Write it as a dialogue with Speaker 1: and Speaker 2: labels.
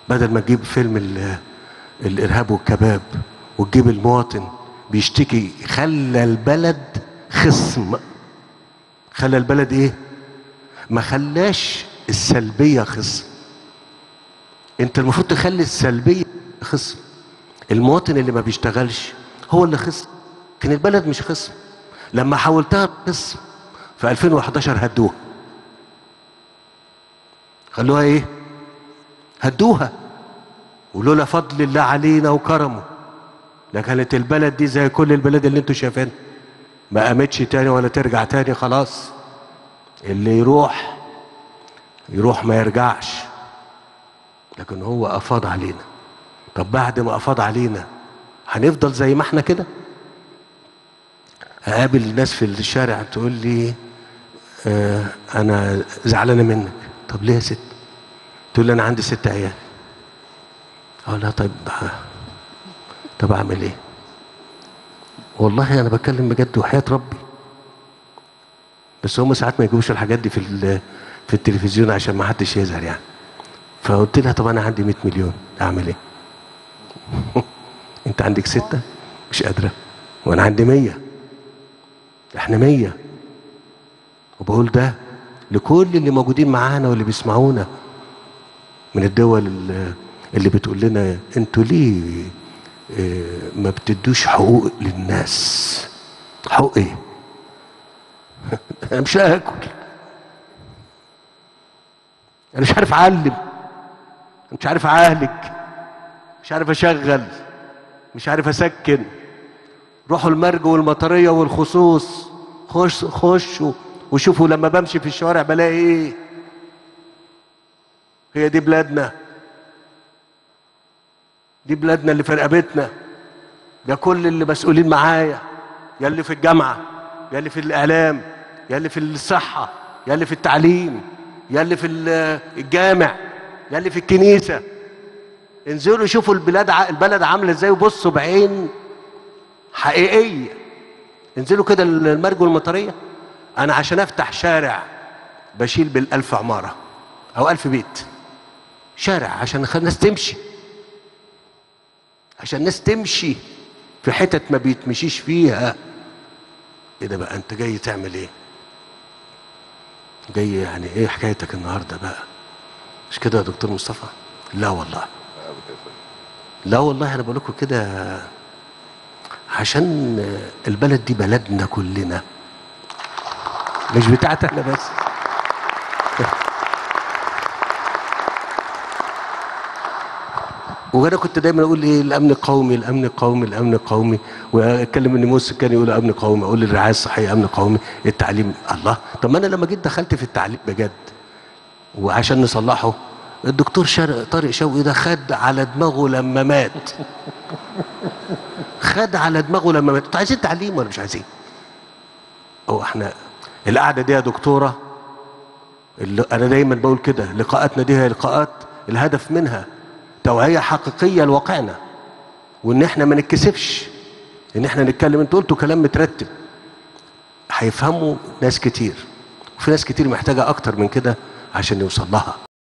Speaker 1: بدل ما تجيب فيلم ال- الارهاب والكباب وتجيب المواطن بيشتكي خلى البلد خصم خلى البلد ايه ما خلاش السلبيه خصم انت المفروض تخلي السلبيه خصم المواطن اللي ما بيشتغلش هو اللي خصم لكن البلد مش خصم لما حولتها خصم في 2011 هدوها خلوها ايه هدوها ولولا فضل الله علينا وكرمه لكانت البلد دي زي كل البلاد اللي انتوا شايفينها ما قامتش تاني ولا ترجع تاني خلاص اللي يروح يروح ما يرجعش لكن هو افاض علينا طب بعد ما افاض علينا هنفضل زي ما احنا كده هقابل ناس في الشارع تقول لي آه انا زعلانه منك طب ليه يا ست تقول لي انا عندي ست عيال اقول لها طيب طب اعمل ايه والله انا بتكلم بجد وحياه ربي بس هم ساعات ما يجيبوش الحاجات دي في ال- في التلفزيون عشان ما حدش يزعل يعني فقلت لها طب انا عندي 100 مليون اعمل ايه انت عندك ستة مش قادرة وانا عندي مية احنا مية وبقول ده لكل اللي موجودين معانا واللي بيسمعونا من الدول اللي- اللي بتقول لنا انتوا ليه اه، ما بتدوش حقوق للناس حقوق ايه انا مش هاكل انا مش عارف اعلم مش عارف اعالج مش عارف اشغل مش عارف اسكن روحوا المرج والمطريه والخصوص خش خشوا وشوفوا لما بمشي في الشوارع بلاقي ايه هي دي بلادنا دي بلادنا اللي في رقبتنا ده كل اللي مسؤولين معايا يا اللي في الجامعه يا اللي في الاعلام يا اللي في الصحه يا اللي في التعليم يا اللي في ال- الجامع يا اللي في الكنيسه انزلوا شوفوا البلاد ع- البلد عامله ازاي وبصوا بعين حقيقيه انزلوا كده المرج والمطريه انا عشان افتح شارع بشيل بالالف عماره او الف بيت شارع عشان خ- الناس تمشي عشان الناس تمشي في حتت ما بيتمشيش فيها ايه ده بقى انت جاي تعمل ايه جاي يعني ايه حكايتك النهارده بقى مش كده يا دكتور مصطفى لا والله لا والله انا بقول لكم كده عشان البلد دي بلدنا كلنا مش بتاعت احنا بس وانا كنت دايما اقول ايه الامن القومي الامن القومي الامن القومي واتكلم ان موسى كان يقول امن قومي اقول الرعايه الصحيه امن قومي التعليم الله طب ما انا لما جيت دخلت في التعليم بجد وعشان نصلحه الدكتور شر- طارق شوقي ده خد على دماغه لما مات خد على دماغه لما مات انتوا عايزين تعليم ولا مش عايزين هو احنا القعده دي يا دكتوره اللي انا دايما بقول كده لقاءاتنا دي هي لقاءات الهدف منها توعيه حقيقيه لواقعنا وان احنا ما نتكسفش ان احنا نتكلم انتوا قلتوا كلام مترتب هيفهموا ناس كتير وفي ناس كتير محتاجه اكتر من كده عشان يوصل لها